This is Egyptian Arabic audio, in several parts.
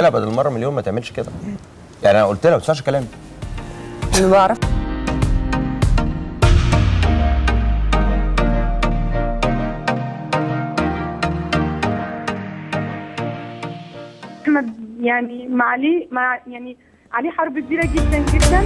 لها بدل مره مليون ما تعملش كده يعني انا قلت لها ما تسمعش كلامي انا بعرف احمد يعني مع عليه مع يعني عليه حرب كبيره جدا جدا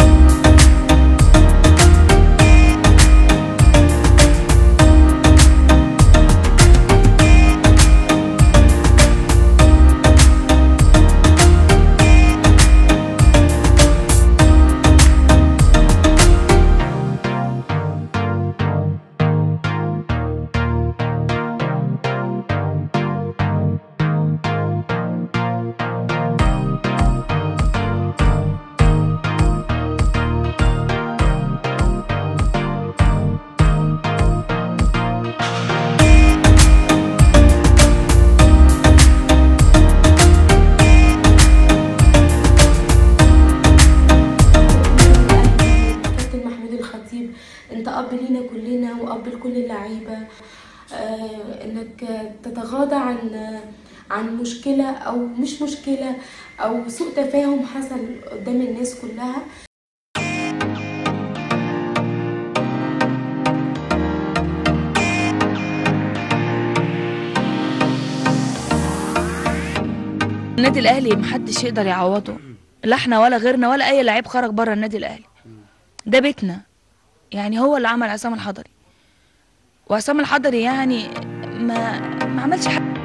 كابتن محمود الخطيب انت اب لينا كلنا واب لكل اللعيبه آه انك تتغاضى عن عن مشكله او مش مشكله او سوء تفاهم حصل قدام الناس كلها النادي الاهلي محدش يقدر يعوضه لا احنا ولا غيرنا ولا اي لعيب خرج بره النادي الاهلي ده بيتنا يعني هو اللي عمل عصام الحضري وعصام الحضري يعني ما ما عملش حاجه